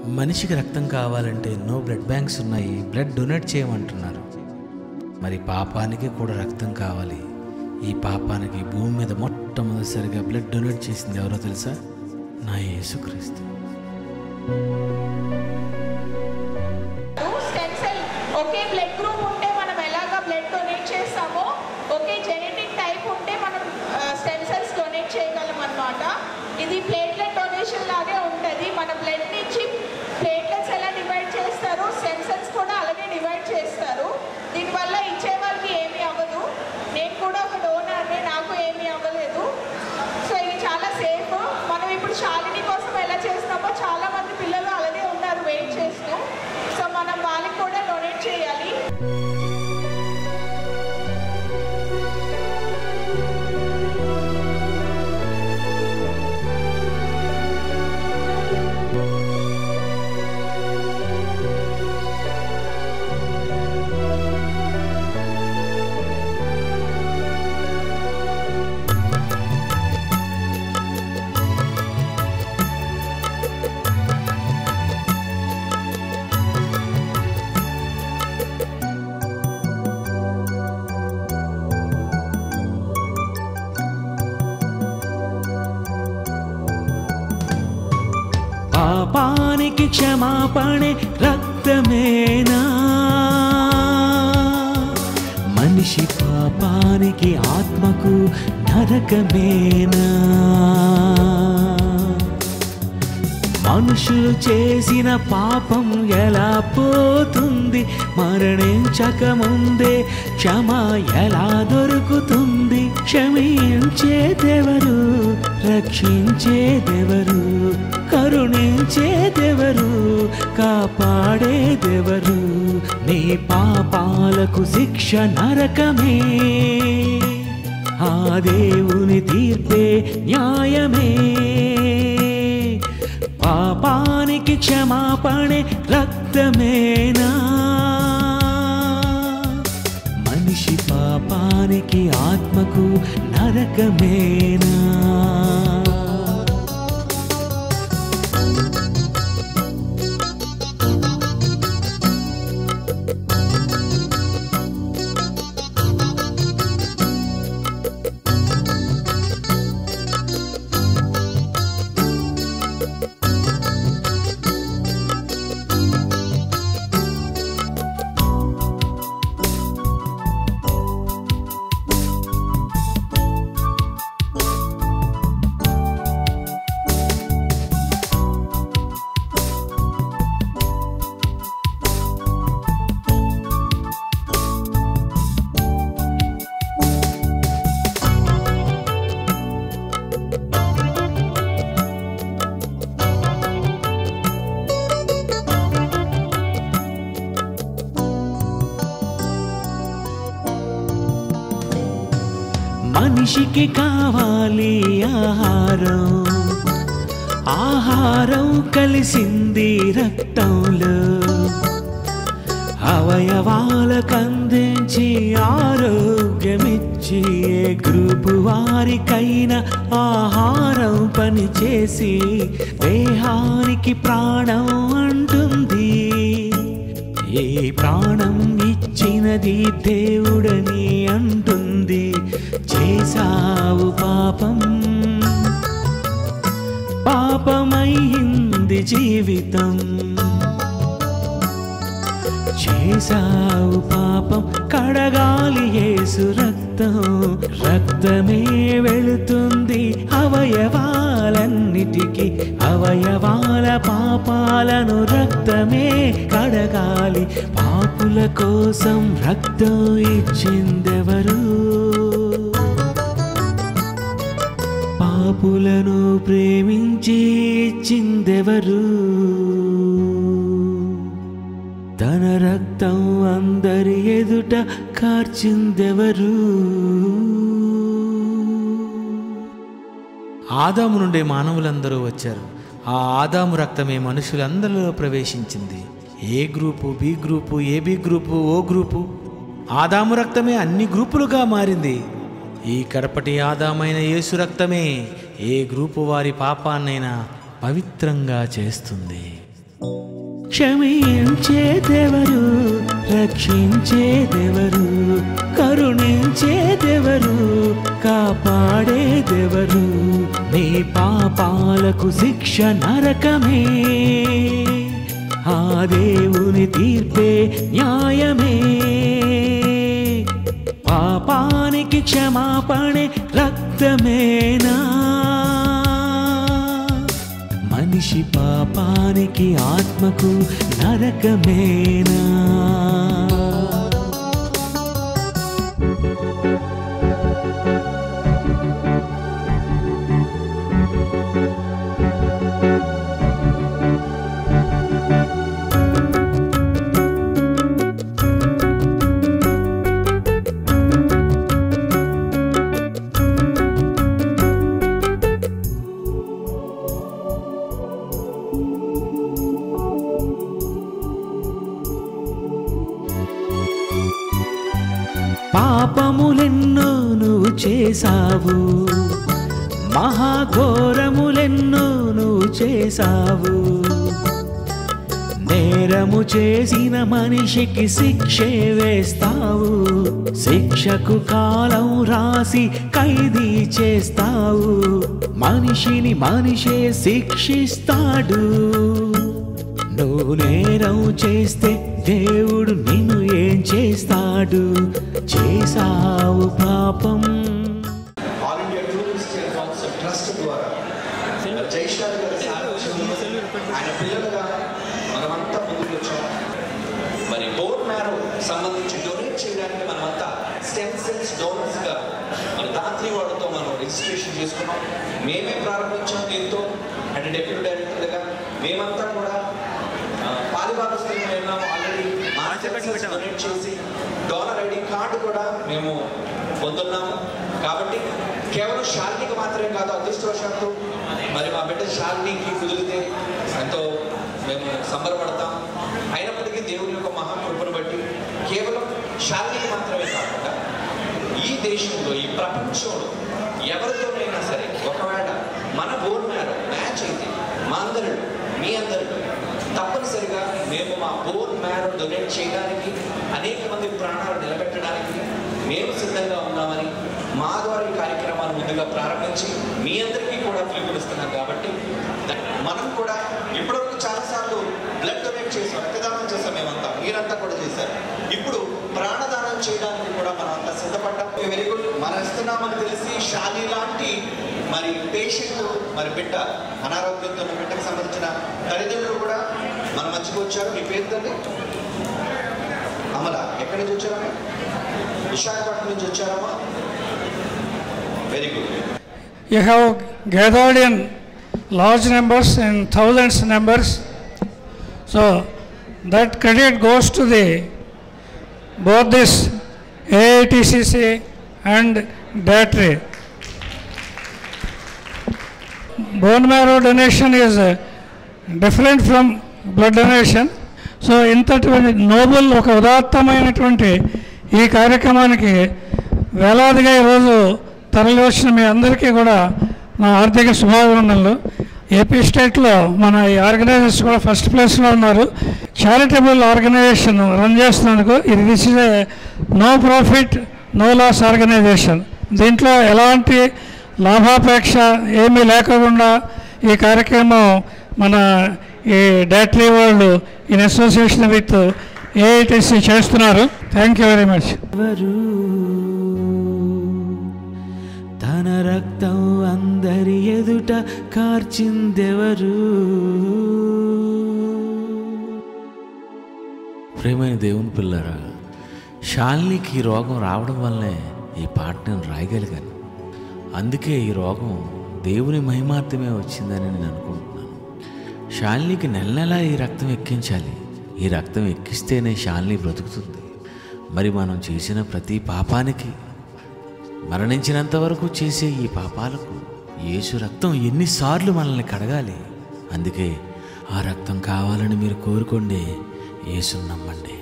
మనిషికి రక్తం కావాలంటే ఎన్నో బ్లడ్ బ్యాంక్స్ ఉన్నాయి బ్లడ్ డొనేట్ చేయమంటున్నారు మరి పాపానికి కూడా రక్తం కావాలి ఈ పాపానికి భూమి మీద మొట్టమొదటిసారిగా బ్లడ్ డొనేట్ చేసింది ఎవరో తెలుసా నా యేసుక్రీస్తు స్టెమ్ సెల్ ఒకే బ్లడ్ గ్రూప్ ఉంటే మనం ఎలాగా బ్లడ్ డొనేట్ చేస్తామో ఒకే జెనెటిక్ టైప్ ఉంటే మనం స్టెమ్ సెల్స్ డొనేట్ చేయగలం అన్నమాట ఇది ప్లేట్లెట్ డొనేషన్ లాగే ఉంటుంది మన బ్లడ్ నుంచి ప్లేట్లెట్స్ ఎలా డివైడ్ చేస్తారు స్టెమ్ సెల్స్ కూడా అలాగే డివైడ్ చేస్తారు దీనివల్ల ఇచ్చే వాళ్ళకి ఏమీ అవ్వదు నేను కూడా ఒక డోనర్నే నాకు ఏమీ అవ్వలేదు సో ఇది చాలా సేఫ్ మనం ఇప్పుడు శాలిని కోసం ఎలా చేస్తున్నామో చాలా మంది పిల్లలు అలాగే ఉన్నారు వెయిట్ చేస్తూ సో మనం వాళ్ళకి కూడా డొనేట్ చేయాలి పాపానికి క్షమాపణే రక్తమేనా మనిషి పాపానికి ఆత్మకు నరకమేనా మనుషులు చేసిన పాపం ఎలా పోతుంది మరణించక ముందే క్షమ ఎలా దొరుకుతుంది క్షమించేదెవరు రక్షించేదెవరు కరుణించేదెవరు కాపాడేదెవరు నీ పాపాలకు శిక్ష నరకమే ఆ దేవుని తీర్పే న్యాయమే పాపానికి క్షమాపణే రక్తమేనా మనిషి పాపానికి ఆత్మకు నరకమేనా మనిషికి కావాలి ఆహారం ఆహారం కలిసింది రక్తంలో అవయవాలకు అందించి ఆరోగ్యమిచ్చి ఏ గ్రూపు వారికైనా ఆహారం పనిచేసి దేహానికి ప్రాణం అంటుంది ఏ ప్రాణం ఇచ్చినది దేవుడని అంటుంది చేసావు పాపం పాపమయ్యింది జీవితం చేసావు పాపం కడగాలి యేసు రక్తం రక్తమే వెళుతుంది అవయవాలన్నిటికీ అవయవాల పాపాలను రక్తమే కడగాలి పాపుల కోసం రక్తం ఇచ్చిందెవరు పాపులను ప్రేమించి ఇచ్చిందెవరు తన రక్తం అందరి ఎదుట కార్చిందెవరు ఆదాము నుండి మానవులందరూ వచ్చారు ఆ ఆదాము రక్తమే మనుషులందరిలో ప్రవేశించింది A group B group AB group O group ఆదాము రక్తమే అన్ని గ్రూపులుగా మారింది ఈ కడపటి ఆదామైన యేసు రక్తమే ఏ గ్రూపు వారి పాపాన్నైనా పవిత్రంగా చేస్తుంది క్షమించేదెవరు రక్షించేదెవరు కరుణించేదెవరు కాపాడేదెవరు నీ పాపాలకు శిక్ష నరకమే ఆ దేవుని తీర్పే న్యాయమే పాపానికి క్షమాపణే రక్తమేనా మనిషి పాపానికి ఆత్మకు నరకమేనా పాపములెన్నో నువ్వు చేశావు మహాఘోరములెన్నో నువ్వు చేశావు నేరము చేసిన మనిషికి శిక్షే వేస్తావు శిక్షకు కాలం రాసి ఖైదీ చేస్తావు మనిషిని మనిషే శిక్షిస్తాడు నువ్వు నేరం చేస్తే దేవుడు నిన్ను ఏం చేస్తాడు చేసావు పాపం all India true Christian council trust ద్వారా జైశాల్ గారి సారథ్యంలో ఆయన పిల్లలుగా మనమంతా ముందుకు వచ్చాం మరి బోన్ మ్యారో సంబంధించి డొనేట్ చేయడానికి మనమంతా స్టెమ్ సెల్స్ డోనర్స్ గా మన దాత్రి వాళ్ళతో మనం రిజిస్ట్రేషన్ చేసుకున్నాం మేమే ప్రారంభించాం దీంతో అంటే డెప్యూటీ డైరెక్టర్గా మేమంతా కూడా ఆ, పాలిభాగస్తులుగా ఉన్నాము ఆల్రెడీ మా సెల్స్ డొనేట్ చేసి డోనర్ ఐడి కార్డు కూడా మేము పొందున్నాము కాబట్టి కేవలం శాలినికి మాత్రమే కాదు అదృష్టవశాత్తు మరి మా బిడ్డ శాలినికి కుదిరితే ఎంతో మేము సంబరపడతాం అయినప్పటికీ దేవుని యొక్క మహాకృపను బట్టి కేవలం శాలినికి మాత్రమే కాకుండా ఈ దేశంలో ఈ ప్రపంచంలో ఎవరితోనైనా సరే ఒకవేళ మన బోన్ మ్యారో మ్యాచ్ అయితే మా అందరిలో మీ అందరిలో తప్పనిసరిగా మేము మా బోన్ మ్యారో డొనేట్ చేయడానికి అనేక మంది ప్రాణాలు నిలబెట్టడానికి మేము సిద్ధంగా ఉన్నామని మా ద్వారా ఈ కార్యక్రమాలు ముందుగా ప్రారంభించి మీ అందరికీ కూడా పిలుపునిస్తున్నాం కాబట్టి ద- మనం కూడా ఇప్పటివరకు చాలాసార్లు బ్లడ్ డొనేట్ చేసాం రక్తదానం చేసాం మేమంతా మీరంతా కూడా చేశారు ఇప్పుడు ప్రాణదానం చేయడానికి కూడా మనం అంతా సిద్ధపడ్డాం వెరీ గుడ్ మనం ఇస్తున్నామని తెలిసి షాలి లాంటి మరి పేషెంట్ మరి బిడ్డ అనారోగ్యంతో ఉన్న బిడ్డకు సంబంధించిన తల్లిదండ్రులు కూడా మన మధ్యకు వచ్చారు మీ పేరు తండ్రి అమల ఎక్కడి నుంచి వచ్చారమ్మా విశాఖపట్నం నుంచి వచ్చారమ్మా very good you have gathered in large numbers in thousands numbers so that credit goes to the both this AITCC and DATRE. Bone marrow donation is uh, different from blood donation. So ఇంతటువంటి noble ఒక ఉదాత్తమైనటువంటి ఈ కార్యక్రమానికి వేలాదిగా ఈరోజు తరలి వచ్చిన మీ అందరికీ కూడా నా ఆర్థిక శుభాభినందనలు ఏపీ స్టేట్లో మన ఈ ఆర్గనైజర్స్ కూడా ఫస్ట్ ప్లేస్లో ఉన్నారు చారిటబుల్ ఆర్గనైజేషన్ రన్ చేస్తున్నందుకు ఇది this is a no profit no loss organization దీంట్లో ఎలాంటి లాభాపేక్ష ఏమీ లేకుండా ఈ కార్యక్రమం మన ఈ డైట్రీ వాళ్ళు ఇన్ అసోసియేషన్ విత్ ఏఐటిసి చేస్తున్నారు థ్యాంక్ యూ వెరీ మచ్ ఎవరు తన రక్తం అందరి ఎదుట కార్చిందెవరు ప్రేమైన దేవుని పిల్లరా శాలినికి ఈ రోగం రావడం వల్లనే ఈ పాట నేను రాయగలిగాను అందుకే ఈ రోగం దేవుని మహిమార్థమే వచ్చిందని నేను అనుకుంటున్నాను శాలినికి నెల నెలా ఈ రక్తం ఎక్కించాలి ఈ రక్తం ఎక్కిస్తేనే శాలిని బ్రతుకుతుంది మరి మనం చేసిన ప్రతి పాపానికి మరణించినంత వరకు చేసే ఈ పాపాలకు యేసు రక్తం ఎన్నిసార్లు మనల్ని కడగాలి అందుకే ఆ రక్తం కావాలని మీరు కోరుకోండి యేసుని నమ్మండి